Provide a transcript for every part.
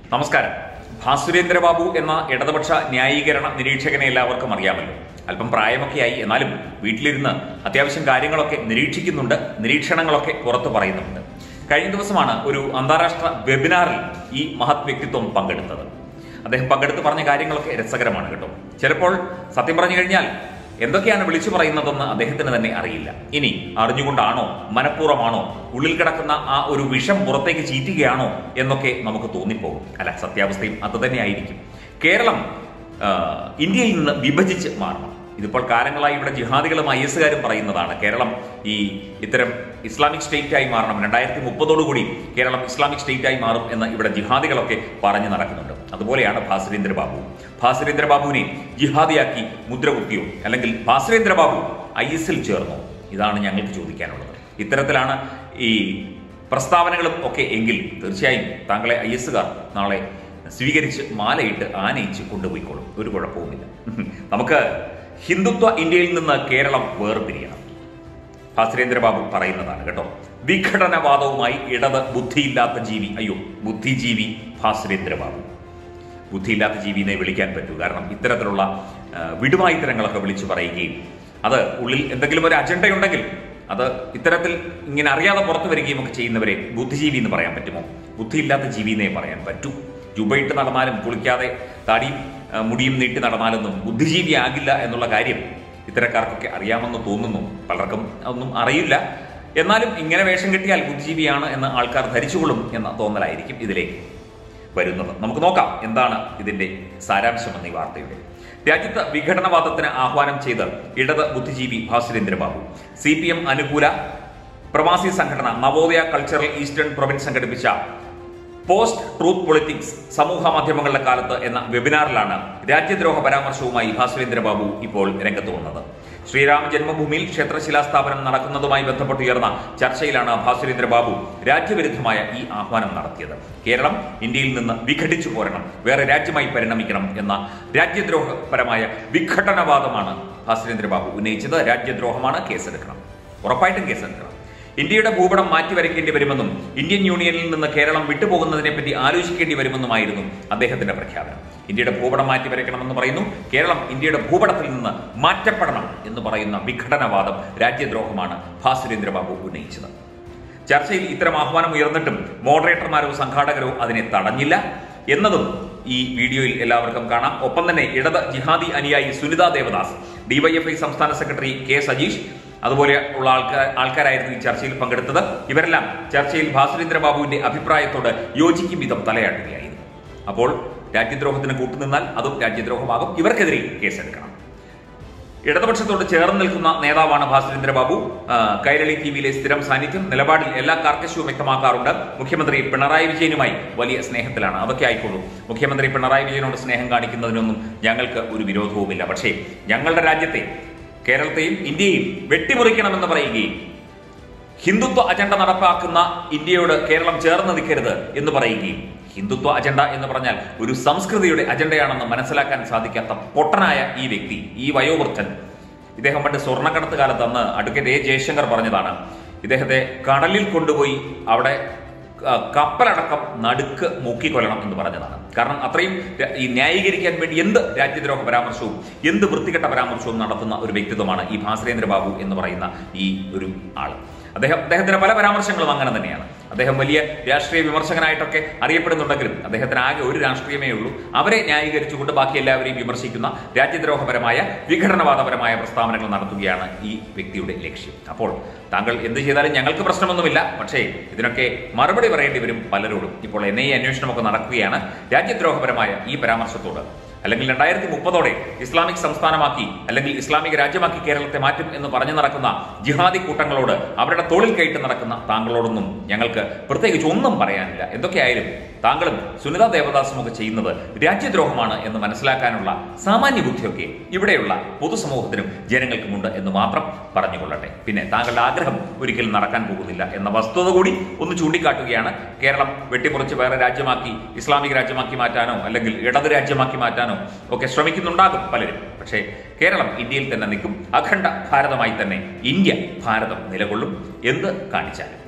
നമസ്കാരം ഭാസുരേന്ദ്രബാബു എന്ന ഇടതുപക്ഷ ന്യായീകരണ നിരീക്ഷകനെ എല്ലാവർക്കും അറിയാമല്ലോ അല്പം പ്രായമൊക്കെയായി എന്നാലും വീട്ടിലിരുന്ന് അത്യാവശ്യം കാര്യങ്ങളൊക്കെ നിരീക്ഷിക്കുന്നുണ്ട് നിരീക്ഷണങ്ങളൊക്കെ പുറത്തു പറയുന്നുണ്ട് കഴിഞ്ഞ ദിവസമാണ് ഒരു അന്താരാഷ്ട്ര വെബിനാറിൽ ഈ മഹത് വ്യക്തിത്വം പങ്കെടുത്തത് അദ്ദേഹം പങ്കെടുത്ത് പറഞ്ഞ കാര്യങ്ങളൊക്കെ രസകരമാണ് കേട്ടോ ചിലപ്പോൾ സത്യം പറഞ്ഞു കഴിഞ്ഞാൽ എന്തൊക്കെയാണ് വിളിച്ചു പറയുന്നതെന്ന് അദ്ദേഹത്തിന് തന്നെ അറിയില്ല ഇനി അറിഞ്ഞുകൊണ്ടാണോ മനഃപൂർവ്വമാണോ ഉള്ളിൽ കിടക്കുന്ന ആ ഒരു വിഷം പുറത്തേക്ക് ചീറ്റുകയാണോ എന്നൊക്കെ നമുക്ക് തോന്നിപ്പോകും അല്ല സത്യാവസ്ഥയും അത് തന്നെ ആയിരിക്കും കേരളം ആ, ഇന്ത്യയിൽ നിന്ന് വിഭജിച്ച് മാറണം ഇതിപ്പോൾ കാലങ്ങളായി ഇവിടെ ജിഹാദികളും ഐ എസുകാരും പറയുന്നതാണ് കേരളം ഈ ഇത്തരം ഇസ്ലാമിക് സ്റ്റേറ്റ് ആയി മാറണം രണ്ടായിരത്തി മുപ്പതോടുകൂടി കേരളം ഇസ്ലാമിക് സ്റ്റേറ്റ് ആയി മാറും എന്ന് ഇവിടെ ജിഹാദികളൊക്കെ പറഞ്ഞു നടക്കുന്നുണ്ട് അതുപോലെയാണ് ഭാസുരേന്ദ്ര ബാബു ഭാസുരേന്ദ്ര ബാബുവിനെ ജിഹാദിയാക്കി മുദ്രകുത്തിയോ അല്ലെങ്കിൽ ഭാസുരേന്ദ്ര ബാബു ഐ എസിൽ ചേർന്നോ ഇതാണ് ഞങ്ങൾക്ക് ചോദിക്കാനുള്ളത് ഇത്തരത്തിലാണ് ഈ പ്രസ്താവനകളും ഒക്കെ എങ്കിൽ തീർച്ചയായും താങ്കളെ ഐ എസുകാർ നാളെ സ്വീകരിച്ച് മാലയിട്ട് ആനയിച്ച് കൊണ്ടുപോയിക്കോളും ഒരു കുഴപ്പവുമില്ല നമുക്ക് ഹിന്ദുത്വ ഇന്ത്യയിൽ നിന്ന് കേരളം വേർപിരിയണം ഭാസ്കരേന്ദ്രബാബു പറയുന്നതാണ് കേട്ടോ വിഘടനവാദവുമായി ഇടത് ബുദ്ധിയില്ലാത്ത ജീവി അയ്യോ ബുദ്ധിജീവി ഭാസ്കരേന്ദ്രബാബു ബുദ്ധിയില്ലാത്ത ജീവിനെ വിളിക്കാൻ പറ്റൂ കാരണം ഇത്തരത്തിലുള്ള ആ, വിടുവായിത്തരങ്ങളൊക്കെ വിളിച്ചു പറയുകയും അത് ഉള്ളിൽ എന്തെങ്കിലും ഒരു അജണ്ടയുണ്ടെങ്കിൽ അത് ഇത്തരത്തിൽ ഇങ്ങനെ അറിയാതെ പുറത്തു വരികയും ഒക്കെ ചെയ്യുന്നവരെ ബുദ്ധിജീവി എന്ന് പറയാൻ പറ്റുമോ ബുദ്ധിയില്ലാത്ത ജീവിനെ പറയാൻ പറ്റൂ ജുബയിട്ട് നടന്നാലും കുളിക്കാതെ താടിയും ആ, മുടിയും നീട്ടി നടന്നാലൊന്നും ബുദ്ധിജീവി ആകില്ല എന്നുള്ള കാര്യം ഇത്തരക്കാർക്കൊക്കെ അറിയാമെന്ന് തോന്നുന്നു പലർക്കും ഒന്നും അറിയില്ല എന്നാലും ഇങ്ങനെ വേഷം കെട്ടിയാൽ ബുദ്ധിജീവിയാണ് എന്ന് ആൾക്കാർ ധരിച്ചുകൊള്ളും എന്ന തോന്നലായിരിക്കും ഇതിലേക്ക് വരുന്നത് നമുക്ക് നോക്കാം എന്താണ് ഇതിന്റെ സാരാംശം എന്ന ഈ വാർത്തയുടെ രാജ്യത്ത് വിഘടനവാദത്തിന് ആഹ്വാനം ചെയ്ത് ഇടത് ബുദ്ധിജീവി Bhasurendra Babu C P M അനുകൂല പ്രവാസി സംഘടന നവോദയ കൾച്ചറൽ ഈസ്റ്റേൺ പ്രൊവിൻസ് സംഘടിപ്പിച്ച പോസ്റ്റ് ട്രൂത്ത് പൊളിറ്റിക്സ് സമൂഹ മാധ്യമങ്ങളുടെ കാലത്ത് എന്ന വെബിനാറിലാണ് രാജ്യദ്രോഹ പരാമർശവുമായി ഭാസുരേന്ദ്ര ബാബു ഇപ്പോൾ രംഗത്ത് വന്നത് ശ്രീരാമ ജന്മഭൂമിയിൽ ക്ഷേത്രശിലാസ്ഥാപനം നടക്കുന്നതുമായി ബന്ധപ്പെട്ടുയർന്ന ചർച്ചയിലാണ് ഭാസുരേന്ദ്ര ബാബു രാജ്യവിരുദ്ധമായ ഈ ആഹ്വാനം നടത്തിയത് കേരളം ഇന്ത്യയിൽ നിന്ന് വിഘടിച്ചു പോരണം വേറെ രാജ്യമായി പരിണമിക്കണം എന്ന രാജ്യദ്രോഹപരമായ വിഘടനവാദമാണ് ഭാസുരേന്ദ്ര ബാബു ഉന്നയിച്ചത് രാജ്യദ്രോഹമാണ് കേസെടുക്കണം ഉറപ്പായിട്ടും കേസെടുക്കണം ഇന്ത്യയുടെ ഭൂപടം മാറ്റിവരയ്ക്കേണ്ടി വരുമെന്നും ഇന്ത്യൻ യൂണിയനിൽ നിന്ന് കേരളം വിട്ടുപോകുന്നതിനെപ്പറ്റി ആലോചിക്കേണ്ടി വരുമെന്നുമായിരുന്നു അദ്ദേഹത്തിന്റെ പ്രഖ്യാപനം ഇന്ത്യയുടെ ഭൂപടം മാറ്റിവരയ്ക്കണമെന്ന് പറയുന്നു കേരളം ഇന്ത്യയുടെ ഭൂപടത്തിൽ നിന്ന് മാറ്റപ്പെടണം എന്ന് പറയുന്ന വിഘടനവാദം രാജ്യദ്രോഹമാണ് ഭാസുരേന്ദ്ര ബാബു ഉന്നയിച്ചത് ചർച്ചയിൽ ഇത്തരം ആഹ്വാനം ഉയർന്നിട്ടും മോഡറേറ്റർമാരോ സംഘാടകരോ അതിനെ തടഞ്ഞില്ല എന്നതും ഈ വീഡിയോയിൽ എല്ലാവർക്കും കാണാം ഒപ്പം തന്നെ ഇടത് ജിഹാദി അനുയായി സുനിത ദേവദാസ് ഡിവൈഎഫ്ഐ സംസ്ഥാന സെക്രട്ടറി കെ സജീഷ് അതുപോലെ ഉള്ള ആൾക്കാർ ആൾക്കാരായിരുന്നു ഈ ചർച്ചയിൽ പങ്കെടുത്തത് ഇവരെല്ലാം ചർച്ചയിൽ ഭാസുരേന്ദ്ര ബാബുവിന്റെ അഭിപ്രായത്തോട് യോജിക്കും വിധം തലയാട്ടുകയായിരുന്നു അപ്പോൾ രാജ്യദ്രോഹത്തിന് കൂട്ടുനിന്നാൽ അതും രാജ്യദ്രോഹമാകും ഇവർക്കെതിരെ കേസെടുക്കണം ഇടതുപക്ഷത്തോട് ചേർന്ന് നിൽക്കുന്ന നേതാവാണ് ഭാസുരേന്ദ്ര ബാബു ആ, കൈരളി ടി വിയിലെ സ്ഥിരം സാന്നിധ്യം നിലപാടിൽ എല്ലാ കാർക്കശ്യവും വ്യക്തമാക്കാറുണ്ട് മുഖ്യമന്ത്രി പിണറായി വിജയനുമായി വലിയ സ്നേഹത്തിലാണ് അതൊക്കെ ആയിക്കോളൂ മുഖ്യമന്ത്രി പിണറായി വിജയനോട് സ്നേഹം കാണിക്കുന്നതിനൊന്നും ഞങ്ങൾക്ക് ഒരു വിരോധവുമില്ല പക്ഷേ ഞങ്ങളുടെ രാജ്യത്തെ കേരളത്തെയും ഇന്ത്യയും വെട്ടിമുറിക്കണമെന്ന് പറയുകയും ഹിന്ദുത്വ അജണ്ട നടപ്പാക്കുന്ന ഇന്ത്യയോട് കേരളം ചേർന്ന് നിൽക്കരുത് എന്ന് പറയുകയും ഹിന്ദുത്വ അജണ്ട എന്ന് പറഞ്ഞാൽ ഒരു സംസ്കൃതിയുടെ അജണ്ടയാണെന്ന് മനസ്സിലാക്കാൻ സാധിക്കാത്ത പൊട്ടനായ ഈ വ്യക്തി ഈ വയോവൃദ്ധൻ ഇദ്ദേഹം പണ്ട് സ്വർണ്ണക്കടത്ത് കാലത്ത് അന്ന് അഡ്വക്കേറ്റ് എ ജയശങ്കർ പറഞ്ഞതാണ് ഇദ്ദേഹത്തെ കടലിൽ കൊണ്ടുപോയി അവിടെ ആ, കപ്പലടക്കം നടുക്ക് മുക്കിക്കൊല്ലണം എന്ന് പറഞ്ഞതാണ് കാരണം അത്രയും ര- ഈ ന്യായീകരിക്കാൻ വേണ്ടി എന്ത് രാജ്യദ്രോഹ പരാമർശവും എന്ത് വൃത്തികെട്ട പരാമർശവും നടത്തുന്ന ഒരു വ്യക്തിത്വമാണ് ഈ ഭാസ്കരേന്ദ്ര ബാബു എന്ന് പറയുന്ന ഈ ഒരു ആൾ അദ്ദേഹം അദ്ദേഹത്തിന്റെ പല പരാമർശങ്ങളും അങ്ങനെ തന്നെയാണ് അദ്ദേഹം വലിയ രാഷ്ട്രീയ വിമർശകനായിട്ടൊക്കെ അറിയപ്പെടുന്നുണ്ടെങ്കിലും അദ്ദേഹത്തിന് ആകെ ഒരു രാഷ്ട്രീയമേ ഉള്ളൂ അവരെ ന്യായീകരിച്ചുകൊണ്ട് ബാക്കി എല്ലാവരെയും വിമർശിക്കുന്ന രാജ്യദ്രോഹപരമായ വിഘടനവാദപരമായ പ്രസ്താവനകൾ നടത്തുകയാണ് ഈ വ്യക്തിയുടെ ലക്ഷ്യം അപ്പോൾ താങ്കൾ എന്ത് ചെയ്താലും ഞങ്ങൾക്ക് പ്രശ്നമൊന്നുമില്ല പക്ഷേ ഇതിനൊക്കെ മറുപടി പറയേണ്ടി വരും പലരോടും ഇപ്പോൾ എൻ ഐ എ അന്വേഷണമൊക്കെ നടക്കുകയാണ് രാജ്യദ്രോഹപരമായ ഈ പരാമർശത്തോട് അല്ലെങ്കിൽ രണ്ടായിരത്തി മുപ്പതോടെ ഇസ്ലാമിക് സംസ്ഥാനമാക്കി അല്ലെങ്കിൽ ഇസ്ലാമിക രാജ്യമാക്കി കേരളത്തെ മാറ്റും എന്ന് പറഞ്ഞു നടക്കുന്ന ജിഹാദി കൂട്ടങ്ങളോട് അവരുടെ തോളിൽ കയറ്റി നടക്കുന്ന താങ്കളോടൊന്നും ഞങ്ങൾക്ക് പ്രത്യേകിച്ച് ഒന്നും പറയാനില്ല എന്തൊക്കെയായാലും താങ്കളും സുനിത ദേവദാസും ഒക്കെ ചെയ്യുന്നത് രാജ്യദ്രോഹമാണ് എന്ന് മനസ്സിലാക്കാനുള്ള സാമാന്യ ബുദ്ധിയൊക്കെ ഇവിടെയുള്ള പൊതുസമൂഹത്തിനും ജനങ്ങൾക്കുമുണ്ട് എന്ന് മാത്രം പറഞ്ഞുകൊള്ളട്ടെ പിന്നെ താങ്കളുടെ ആഗ്രഹം ഒരിക്കലും നടക്കാൻ പോകുന്നില്ല എന്ന വസ്തുത കൂടി ഒന്ന് ചൂണ്ടിക്കാട്ടുകയാണ് കേരളം വെട്ടിമുറിച്ച് വേറെ രാജ്യമാക്കി ഇസ്ലാമിക രാജ്യമാക്കി മാറ്റാനോ അല്ലെങ്കിൽ ഇടത് രാജ്യമാക്കി മാറ്റാനോ ഒക്കെ ശ്രമിക്കുന്നുണ്ടാകും പലരും പക്ഷേ കേരളം ഇന്ത്യയിൽ തന്നെ നിൽക്കും അഖണ്ഡ ഭാരതമായി തന്നെ ഇന്ത്യ ഭാരതം നിലകൊള്ളും എന്ത് കാണിച്ചാലും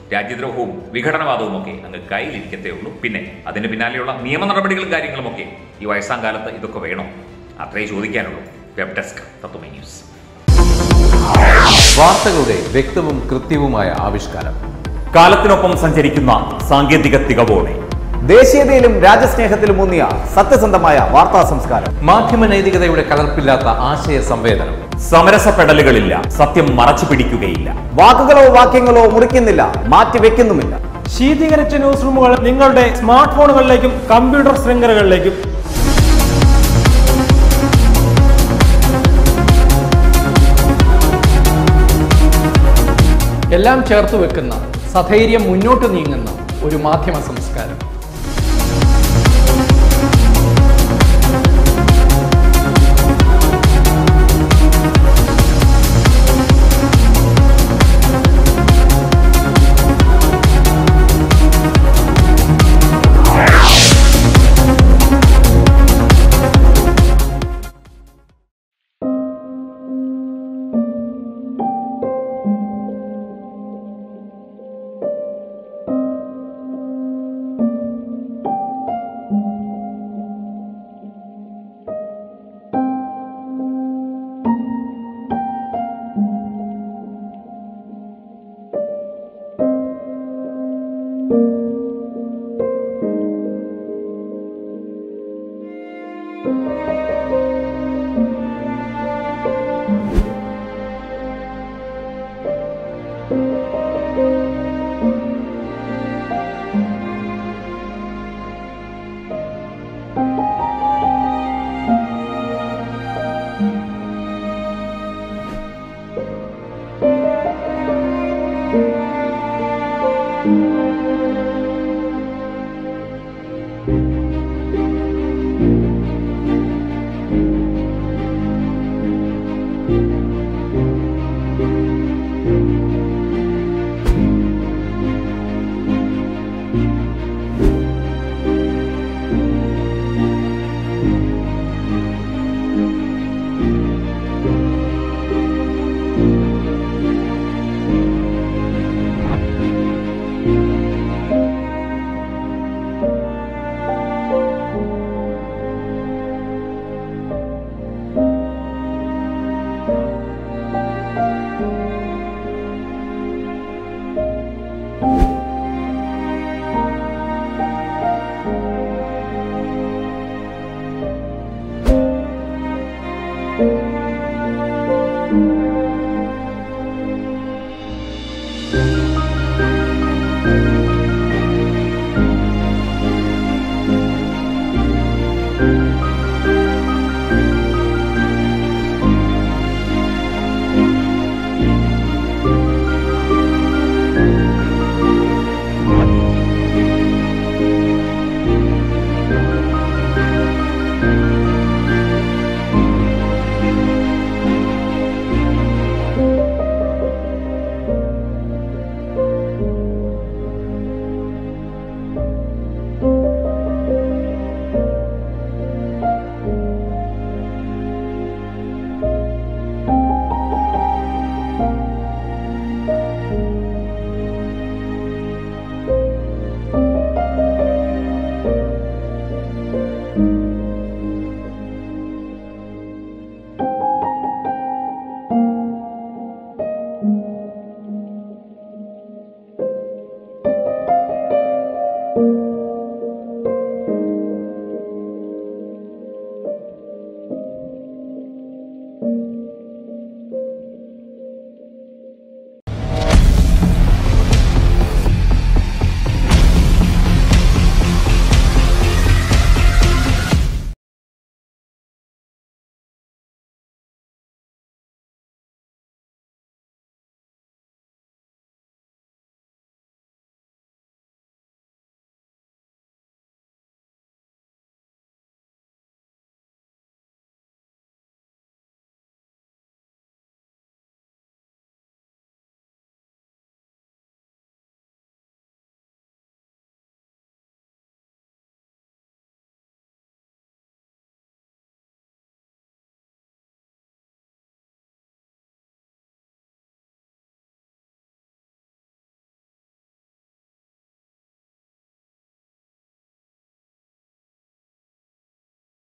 രാജ്യദ്രോഹവും വിഘടനവാദവും ഒക്കെ അങ്ങ് കയ്യിലിരിക്കത്തേ ഉള്ളൂ പിന്നെ അതിന് പിന്നാലെയുള്ള നിയമ നടപടികളും കാര്യങ്ങളുമൊക്കെ ഈ വയസ്സാം കാലത്ത് ഇതൊക്കെ വേണോ അത്രേ ചോദിക്കാനുള്ളൂ വെബ് ഡെസ്ക് തത്വമേ ന്യൂസ് വാർത്തകളുടെ വ്യക്തവും കൃത്യവുമായ ആവിഷ്കാരം കാലത്തിനൊപ്പം സഞ്ചരിക്കുന്ന സാങ്കേതിക തികവോടെ ദേശീയതയിലും രാജ്യസ്നേഹത്തിലും ഊന്നിയ സത്യസന്ധമായ വാർത്താ സംസ്കാരം മാധ്യമ നൈതികതയുടെ കലർപ്പില്ലാത്ത ആശയ സംവേദനം സമരസപ്പെടലുകളില്ല സത്യം മറച്ചു പിടിക്കുകയില്ല വാക്കുകളോ വാക്യങ്ങളോ മുറിക്കുന്നില്ല മാറ്റിവെക്കുന്നുമില്ല ശീതീകരിച്ച ന്യൂസ് റൂമുകൾ നിങ്ങളുടെ സ്മാർട്ട് ഫോണുകളിലേക്കും കമ്പ്യൂട്ടർ ശൃംഖലകളിലേക്കും എല്ലാം ചേർത്ത് വെക്കുന്ന സധൈര്യം മുന്നോട്ട് നീങ്ങുന്ന ഒരു മാധ്യമ സംസ്കാരം